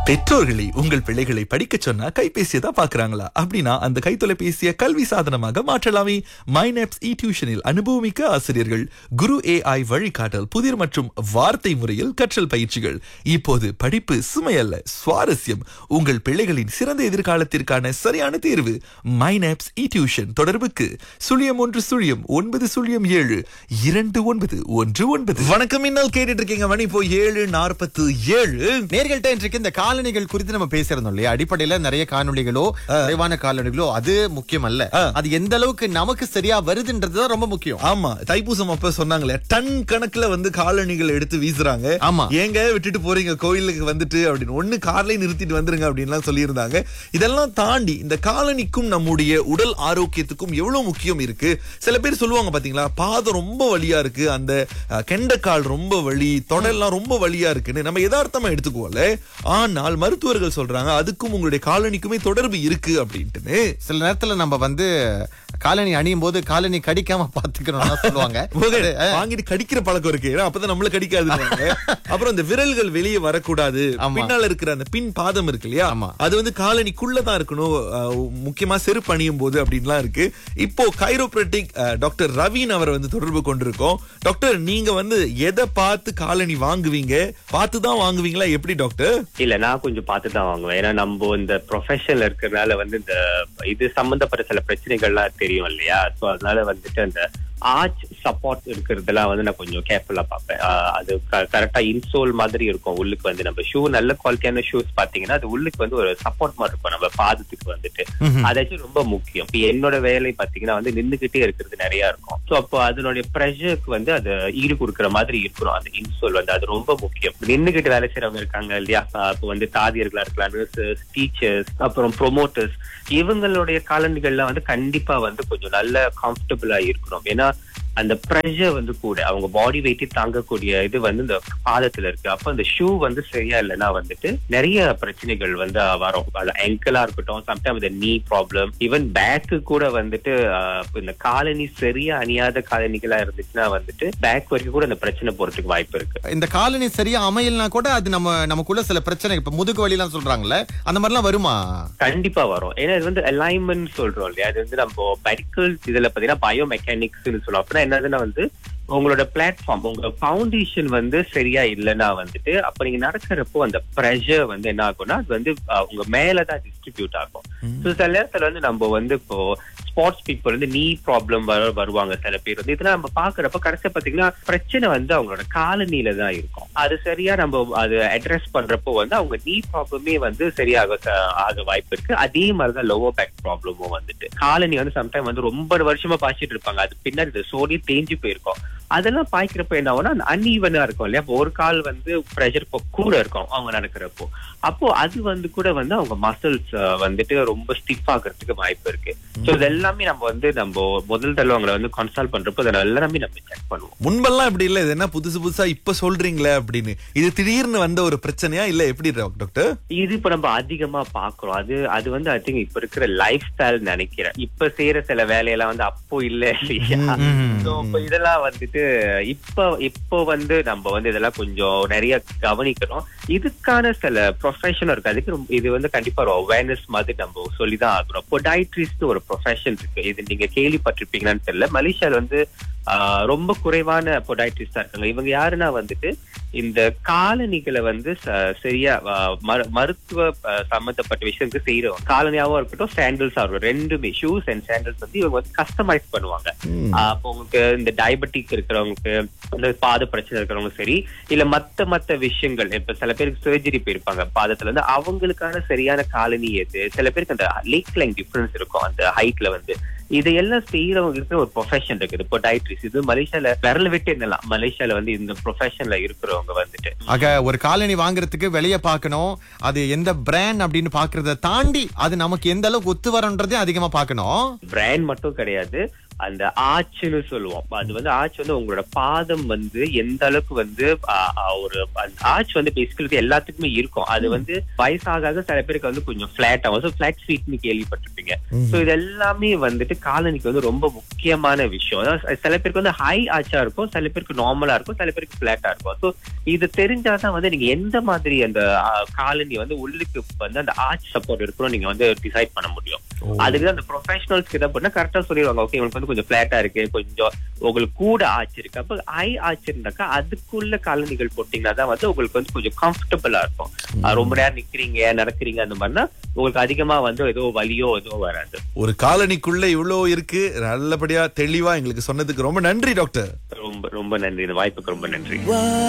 பெற்றோர்களை உங்கள் பிள்ளைகளை படிக்க சொன்னா கைபேசியை தான் பாக்குறாங்களா அப்படின்னா அந்த கைத்தொலைபேசியை கல்வி சாதனமாக மாற்றலாமே மைனப்ஸ் இ டியூஷனில் அனுபவமிக்க ஆசிரியர்கள் குரு ஏஐ வழிகாட்டல் புதிர் மற்றும் வார்த்தை முறையில் கற்றல் பயிற்சிகள் இப்போது படிப்பு சுமையல்ல சுவாரஸ்யம் உங்கள் பிள்ளைகளின் சிறந்த எதிர்காலத்திற்கான சரியான தேர்வு மைனப்ஸ் இ டியூஷன் தொடர்புக்கு சுழியம் ஒன்று சுழியம் ஒன்பது சுழியம் ஏழு இரண்டு ஒன்பது ஒன்று ஒன்பது வணக்கம் இன்னல் கேட்டுட்டு இருக்கீங்க மணி இப்போ ஏழு நாற்பத்து ஏழு நேர்கள்ட்ட இன்றைக்கு இந்த காலணிகள் குறித்து நம்ம பேசியிருந்தோம் இல்லையா அடிப்படையில நிறைய காணொளிகளோ குறைவான காலணிகளோ அது முக்கியம் அல்ல அது எந்த அளவுக்கு நமக்கு சரியா வருதுன்றதுதான் ரொம்ப முக்கியம் ஆமா தைப்பூசம் அப்ப சொன்னாங்களே டன் கணக்குல வந்து காலணிகள் எடுத்து வீசுறாங்க ஆமா. ஏங்க விட்டுட்டு போறீங்க கோயிலுக்கு வந்துட்டு அப்படின்னு ஒண்ணு கார்லயே நிறுத்திட்டு வந்துருங்க அப்படின்லாம் சொல்லியிருந்தாங்க இதெல்லாம் தாண்டி இந்த காலனிக்கும் நம்முடைய உடல் ஆரோக்கியத்துக்கும் எவ்வளவு முக்கியம் இருக்கு சில பேர் சொல்லுவாங்க பாத்தீங்களா பாதம் ரொம்ப வலியா இருக்கு அந்த அஹ், கெண்டைக்கால் ரொம்ப வலி தொடெல்லாம் ரொம்ப வலியா இருக்குன்னு நம்ம யதார்த்தமா எடுத்துக்குவோம்ல ஆனால் மருத்துவர்கள் சொல்றாங்க அதுக்கும் உங்களுடைய காலனிக்குமே தொடர்பு இருக்கு அப்படின்ட்டுன்னு சில நேரத்துல நம்ம வந்து காலணி அணியும் போது காலணி கடிக்காம பாத்துக்கணும்னு சொல்லுவாங்க போக, வாங்கிட்டு கடிக்கிற பழக்கம் இருக்கு ஏன்னா அப்பதான் நம்மள கடிக்காது அப்புறம் இந்த விரல்கள் வெளியே வரக்கூடாது ஆமா. பின்னால இருக்கிற அந்த பின் பாதம் இருக்கு இல்லையா ஆமா. அது வந்து காலனிக்குள்ளதான் இருக்கணும் அஹ், முக்கியமா செருப்பு அணியும் போது அப்படின்லாம் இருக்கு இப்போ கைரோப்ரட்டிக் டாக்டர் ரவீன் அவர் வந்து தொடர்பு கொண்டிருக்கோம் டாக்டர் நீங்க வந்து எதை பார்த்து காலனி வாங்குவீங்க பார்த்து தான் வாங்குவீங்களா எப்படி டாக்டர் இல்ல நான் கொஞ்சம் பார்த்து தான் வாங்குவேன் ஏன்னா நம்ம இந்த ப்ரொஃபஷன்ல இருக்கிறதுனால வந்து இந்த இது சம்பந்தப்பட்ட சில பிரச்சனைகள்லாம் தெரியும் இல்லையா சோ அதனால வந்துட்டு அந்த ஆர்ச் சப்போர்ட் இருக்கிறதெல்லாம் வந்து நான் கொஞ்சம் கேர்ஃபுல்லா பார்ப்பேன் ஆஹ் அது கரெக்டா இன்சோல் மாதிரி இருக்கும் உள்ளுக்கு வந்து நம்ம ஷூ நல்ல குவாலிட்டியான ஷூஸ் பாத்தீங்கன்னா அது உள்ளுக்கு வந்து ஒரு சப்போர்ட் மாதிரி இருக்கும் நம்ம பாதத்துக்கு வந்துட்டு அதாச்சும் ரொம்ப முக்கியம் இப்ப என்னோட வேலை பாத்தீங்கன்னா வந்து நின்னுகிட்டே இருக்கிறது நிறைய இருக்கும் சோ அப்போ அதனுடைய ப்ரெஷருக்கு வந்து அது ஈடு கொடுக்குற மாதிரி இருக்கணும் அந்த இன்சோல் வந்து அது ரொம்ப முக்கியம் நின்னுகிட்டு வேலை செய்யறவங்க இருக்காங்க இல்லையா ஆஹ் இப்போ வந்து தாதியர்களா இருக்கலாம் நர்சஸ் டீச்சர்ஸ் அப்புறம் ப்ரொமோட்டர்ஸ் இவங்களுடைய காலணிகள்லாம் வந்து கண்டிப்பா வந்து கொஞ்சம் நல்ல கம்ஃபர்டபுளா இருக்கணும் ஏன்னா அந்த ப்ரெஷர் வந்து கூட அவங்க பாடி வெயிட்டே தாங்கக்கூடிய இது வந்து இந்த பாதத்துல இருக்கு அப்ப அந்த ஷூ வந்து சரியா இல்லைன்னா வந்துட்டு நிறைய பிரச்சனைகள் வந்து வரும் அது ankle-ஆ இருக்கட்டும் சம்டைம் இந்த நீ ப்ராப்ளம் ஈவன் பேக்கு கூட வந்துட்டு ஆஹ், இந்த காலனி சரியா அணியாத காலனிகளா இருந்துச்சுன்னா வந்துட்டு பேக் வரைக்கும் கூட அந்த பிரச்சனை போறதுக்கு வாய்ப்பு இருக்கு இந்த காலனி சரியா அமையலனா கூட அது நம்ம நமக்குள்ள சில பிரச்சனை இப்ப முதுகு வலி எல்லாம் சொல்றாங்கல்ல அந்த மாதிரி எல்லாம் வருமா கண்டிப்பா வரும் ஏன்னா இது வந்து அலைன்மெண்ட் சொல்றோம் இல்லையா அது வந்து நம்ம மெடிக்கல் இதுல பாத்தீங்கன்னா பயோ மெக்கானிக்ஸ்னு சொல்லுவோம் அப்படின்னா என்னதுன்னா வந்து உங்களோட பிளாட்ஃபார்ம் உங்க ஃபவுண்டேஷன் வந்து சரியா இல்லைன்னா வந்துட்டு அப்ப நீங்க நடக்கிறப்போ அந்த ப்ரெஷர் வந்து என்ன ஆகும்னா அது வந்து அஹ், உங்க மேலதான் டிஸ்ட்ரிபியூட் ஆகும் So, சில நேரத்துல வந்து நம்ம வந்து இப்போ ஸ்போர்ட்ஸ் பீப்புள் வந்து நீ ப்ராப்ளம் வர வருவாங்க சில பேர் வந்து இதெல்லாம் நம்ம பாக்குறப்ப கடைசியா பாத்தீங்கன்னா பிரச்சனை வந்து அவங்களோட காலனில தான் இருக்கும் அது சரியா நம்ம அது அட்ரஸ் பண்றப்போ வந்து அவங்க நீ ப்ராப்ளமே வந்து சரியாக ச- ஆக வாய்ப்பு இருக்கு அதே மாதிரிதான் லோவர் பேக் ப்ராப்ளமும் வந்துட்டு காலனி வந்து சம்டைம் வந்து ரொம்ப வருஷமா பாய்ச்சிட்டு இருப்பாங்க அது பின்னாடி இந்த சோடி தேஞ்சு போயிருக்கும் அதெல்லாம் பாய்க்கிறப்ப என்ன ஆகும்னா அன்ஈவனா இருக்கும் இல்லையா அப்போ ஒரு கால் வந்து ப்ரெஷர் கூட இருக்கும் அவங்க நடக்கிறப்போ அப்போ அது வந்து கூட வந்து அவங்க மசில்ஸ் வந்துட்டு ரொம்ப ஸ்டிஃப் ஆகிறதுக்கு வாய்ப்பு இருக்கு சோ இது எல்லாமே நம்ம வந்து நம்ம முதல் தடவை அவங்களை வந்து கன்சல்ட் பண்றப்போ அதை எல்லாமே நம்ம செக் பண்ணுவோம் முன்பெல்லாம் இப்படி இல்ல இது என்ன புதுசு புதுசா இப்ப சொல்றீங்களே அப்படின்னு இது திடீர்னு வந்த ஒரு பிரச்சனையா இல்ல எப்படி டாக்டர் இது இப்ப நம்ம அதிகமா பாக்குறோம் அது அது வந்து ஐ திங்க் இப்ப இருக்கிற லைஃப் ஸ்டைல் நினைக்கிறேன் இப்ப செய்யற சில வேலையெல்லாம் வந்து அப்போ இல்ல இல்லையா So, இப்ப இதெல்லாம் வந்துட்டு இப்ப இப்போ வந்து நம்ம வந்து இதெல்லாம் கொஞ்சம் நிறைய கவனிக்கணும் இதுக்கான சில ப்ரொஃபஷன் இருக்கு அதுக்கு ரொம்ப- இது வந்து கண்டிப்பா ஒரு அவேர்னஸ் மாதிரி நம்ம சொல்லிதான் ஆகணும் பொடைட்ரிஸ்ட் ஒரு ப்ரொஃபஷன் இருக்கு இது நீங்க கேள்விப்பட்டிருப்பீங்களான்னு தெரியல மலேசியால வந்து ஆஹ், ரொம்ப குறைவான பொடைட்ரிஸ்டா இருக்காங்க இவங்க யாருன்னா வந்துட்டு இந்த காலணிகளை வந்து ச- சரியா ஆஹ், மரு- மருத்துவ ஆஹ், சம்பந்தப்பட்ட விஷயத்துக்கு செய்யறவங்க காலனியாவும் இருக்கட்டும் சாண்டல்ஸா இருக்கட்டும் ரெண்டுமே ஷூஸ் அண்ட் சாண்டல்ஸ் வந்து இவங்க வந்து கஸ்டமைஸ் பண்ணுவாங்க ஆஹ், அப்போ உங்களுக்கு இந்த டயபெட்டிக் இருக்கிறவங்களுக்கு இந்த பாத பிரச்சனை இருக்கிறவங்க சரி இல்ல மத்த மத்த விஷயங்கள் இப்ப சில பேருக்கு சர்ஜரி போயிருப்பாங்க பாதத்துல வந்து அவங்களுக்கான சரியான காலனி எது சில பேருக்கு அந்த லேக் லைன் டிஃபரன்ஸ் இருக்கும் அந்த ஹைட்ல வந்து இதையெல்லாம் செய்யறவங்களுக்கு ஒரு ப்ரொஃபஷன் இருக்குது இப்போ டயட்ரிஸ் இது மலேசியால விரல விட்டு என்னலாம் மலேசியால வந்து இந்த ப்ரொஃபஷன்ல இருக்கிறவங்க வந்துட்டு ஆக ஒரு காலனி வாங்குறதுக்கு வெளிய பார்க்கணும் அது எந்த பிராண்ட் அப்படின்னு பாக்குறத தாண்டி அது நமக்கு எந்த அளவுக்கு ஒத்து வரன்றதையும் அதிகமா பார்க்கணும் பிராண்ட் மட்டும் கிடையாது அந்த ஆச்சுன்னு சொல்லுவோம் அது வந்து ஆச்சு வந்து உங்களோட பாதம் வந்து எந்த அளவுக்கு வந்து ஆ, ஆ, ஒரு ஆச்சு வந்து பேசிக்கலி எல்லாத்துக்குமே இருக்கும் அது வந்து வயசாக ஆக சில பேருக்கு வந்து கொஞ்சம் பிளாட் ஆகும் ஸோ பிளாட் ஸ்வீட்னு கேள்விப்பட்டிருப்பீங்க ஸோ இது எல்லாமே வந்துட்டு காலனிக்கு வந்து ரொம்ப முக்கியமான விஷயம் அதாவது சில பேருக்கு வந்து ஹை ஆச்சா இருக்கும் சில பேருக்கு நார்மலா இருக்கும் சில பேருக்கு பிளாட்டா இருக்கும் ஸோ இது தெரிஞ்சாதான் வந்து நீங்க எந்த மாதிரி அந்த ஆ, காலனி வந்து உள்ளுக்கு வந்து அந்த ஆர்ச் சப்போர்ட் இருக்கணும் நீங்க வந்து டிசைட் பண்ண முடியும் அதுக்கு அந்த ப்ரொஃபஷனல்ஸ் கிட்ட பண்ணா கரெக்டா சொல்லிடுவாங்க ஓகே உங்களுக்கு வந்து கொஞ்சம் பிளாட்டா இருக்கு கொஞ்சம் உங்களுக்கு கூட ஆச்சு இருக்கு அப்ப ஹை ஆச்சு இருந்தாக்கா அதுக்குள்ள காலனிகள் போட்டீங்கன்னா தான் வந்து உங்களுக்கு வந்து கொஞ்சம் கம்ஃபர்டபுளா இருக்கும் ஆ, ரொம்ப நேரம் நிக்கிறீங்க நடக்கிறீங்க அந்த மாதிரினா உங்களுக்கு அதிகமா வந்து ஏதோ வலியோ ஏதோ வராது ஒரு காலனிக்குள்ள இவ்ளோ இருக்கு நல்லபடியா தெளிவா எங்களுக்கு சொன்னதுக்கு ரொம்ப நன்றி டாக்டர் ரொம்ப ரொம்ப நன்றி இந்த வாய்ப்புக்கு ரொம்ப நன்றி